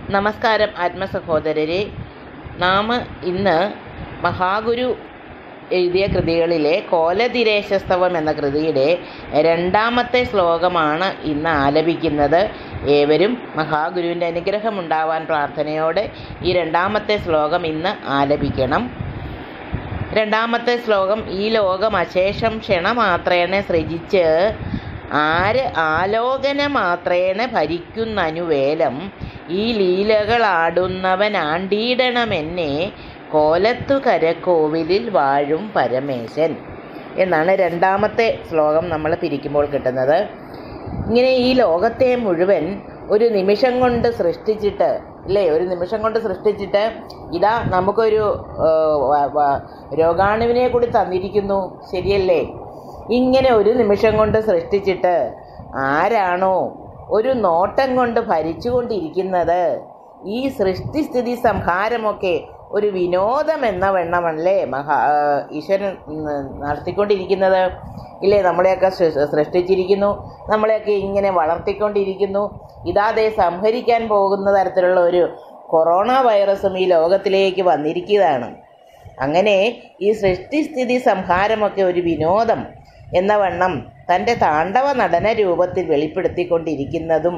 നമസ്കാരം ആത്മസഹോദരരെ നാം ഇന്ന് മഹാഗുരു എഴുതിയ കൃതികളിലെ കോലതിരേശസ്തവം എന്ന കൃതിയുടെ രണ്ടാമത്തെ ശ്ലോകമാണ് ഇന്ന് ആലപിക്കുന്നത് ഏവരും മഹാഗുരുവിൻ്റെ അനുഗ്രഹമുണ്ടാവാൻ പ്രാർത്ഥനയോടെ ഈ രണ്ടാമത്തെ ശ്ലോകം ഇന്ന് ആലപിക്കണം രണ്ടാമത്തെ ശ്ലോകം ഈ ലോകം അശേഷം ക്ഷണമാത്രേണ സൃജിച്ച് ആര് ആലോകന മാത്രേണ ഭരിക്കുന്നനുവേലം ഈ ലീലകളാടുന്നവൻ ആണ്ടീടണമെന്നെ കോലത്തു കരക്കോവിലിൽ വാഴും പരമേശൻ എന്നാണ് രണ്ടാമത്തെ ശ്ലോകം നമ്മൾ പിരിക്കുമ്പോൾ കിട്ടുന്നത് ഇങ്ങനെ ഈ ലോകത്തെ മുഴുവൻ ഒരു നിമിഷം കൊണ്ട് സൃഷ്ടിച്ചിട്ട് അല്ലേ ഒരു നിമിഷം കൊണ്ട് സൃഷ്ടിച്ചിട്ട് ഇതാ നമുക്കൊരു ആ, വ- വ- രോഗാണുവിനെ കൂടി തന്നിരിക്കുന്നു ശരിയല്ലേ ഇങ്ങനെ ഒരു നിമിഷം കൊണ്ട് സൃഷ്ടിച്ചിട്ട് ആരാണോ ഒരു നോട്ടം കൊണ്ട് ഭരിച്ചുകൊണ്ടിരിക്കുന്നത് ഈ സൃഷ്ടിസ്ഥിതി സംഹാരമൊക്കെ ഒരു വിനോദം എന്ന വണ്ണമല്ലേ മഹാ ആ, ഈശ്വരൻ ഉം, നടത്തിക്കൊണ്ടിരിക്കുന്നത് ഇല്ലേ നമ്മളെയൊക്കെ സൃ- സൃഷ്ടിച്ചിരിക്കുന്നു നമ്മളെയൊക്കെ ഇങ്ങനെ വളർത്തിക്കൊണ്ടിരിക്കുന്നു ഇതാതെ സംഹരിക്കാൻ പോകുന്ന തരത്തിലുള്ള ഒരു കൊറോണ വൈറസും ഈ ലോകത്തിലേക്ക് വന്നിരിക്കുകയാണ് അങ്ങനെ ഈ സൃഷ്ടിസ്ഥിതി സംഹാരമൊക്കെ ഒരു വിനോദം എന്ന വണ്ണം തൻ്റെ താണ്ഡവ നടന രൂപത്തിൽ വെളിപ്പെടുത്തിക്കൊണ്ടിരിക്കുന്നതും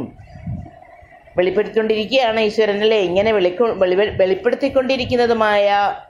വെളിപ്പെടുത്തിക്കൊണ്ടിരിക്കുകയാണ് ഈശ്വരനല്ലേ ഇങ്ങനെ വെളിക്കൊ വെളി വെളിപ്പെടുത്തിക്കൊണ്ടിരിക്കുന്നതുമായ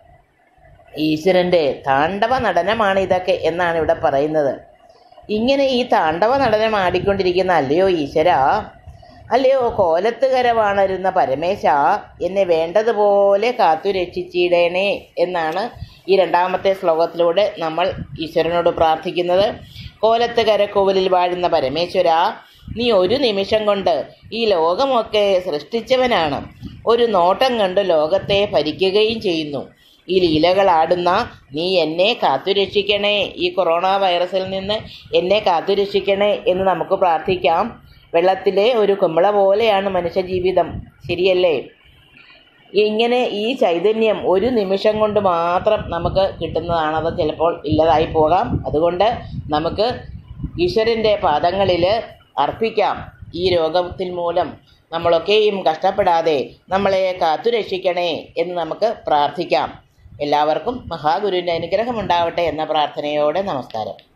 ഈശ്വരൻ്റെ താണ്ഡവ നടനമാണ് ഇതൊക്കെ എന്നാണ് ഇവിടെ പറയുന്നത് ഇങ്ങനെ ഈ താണ്ഡവ നടനം ആടിക്കൊണ്ടിരിക്കുന്ന അല്ലയോ ഈശ്വര അല്ലയോ കോലത്തുകര വാണരുന്ന പരമേശ എന്നെ വേണ്ടതുപോലെ കാത്തു രക്ഷിച്ചിടേണേ എന്നാണ് ഈ രണ്ടാമത്തെ ശ്ലോകത്തിലൂടെ നമ്മൾ ഈശ്വരനോട് പ്രാർത്ഥിക്കുന്നത് കോലത്തുകര കോവിലിൽ വാഴുന്ന പരമേശ്വര നീ ഒരു നിമിഷം കൊണ്ട് ഈ ലോകമൊക്കെ സൃഷ്ടിച്ചവനാണ് ഒരു നോട്ടം കണ്ട് ലോകത്തെ ഭരിക്കുകയും ചെയ്യുന്നു ഈ ലീലകളാടുന്ന നീ എന്നെ കാത്തുരക്ഷിക്കണേ ഈ കൊറോണ വൈറസിൽ നിന്ന് എന്നെ കാത്തുരക്ഷിക്കണേ എന്ന് നമുക്ക് പ്രാർത്ഥിക്കാം വെള്ളത്തിലെ ഒരു കുമ്പള പോലെയാണ് മനുഷ്യജീവിതം ശരിയല്ലേ ഇങ്ങനെ ഈ ചൈതന്യം ഒരു നിമിഷം കൊണ്ട് മാത്രം നമുക്ക് കിട്ടുന്നതാണ് അത് ചിലപ്പോൾ ഇല്ലതായി പോകാം അതുകൊണ്ട് നമുക്ക് ഈശ്വരൻ്റെ പാദങ്ങളിൽ അർപ്പിക്കാം ഈ രോഗത്തിൽ മൂലം നമ്മളൊക്കെയും കഷ്ടപ്പെടാതെ നമ്മളെ കാത്തുരക്ഷിക്കണേ എന്ന് നമുക്ക് പ്രാർത്ഥിക്കാം എല്ലാവർക്കും മഹാഗുരുവിൻ്റെ അനുഗ്രഹം ഉണ്ടാവട്ടെ എന്ന പ്രാർത്ഥനയോടെ നമസ്കാരം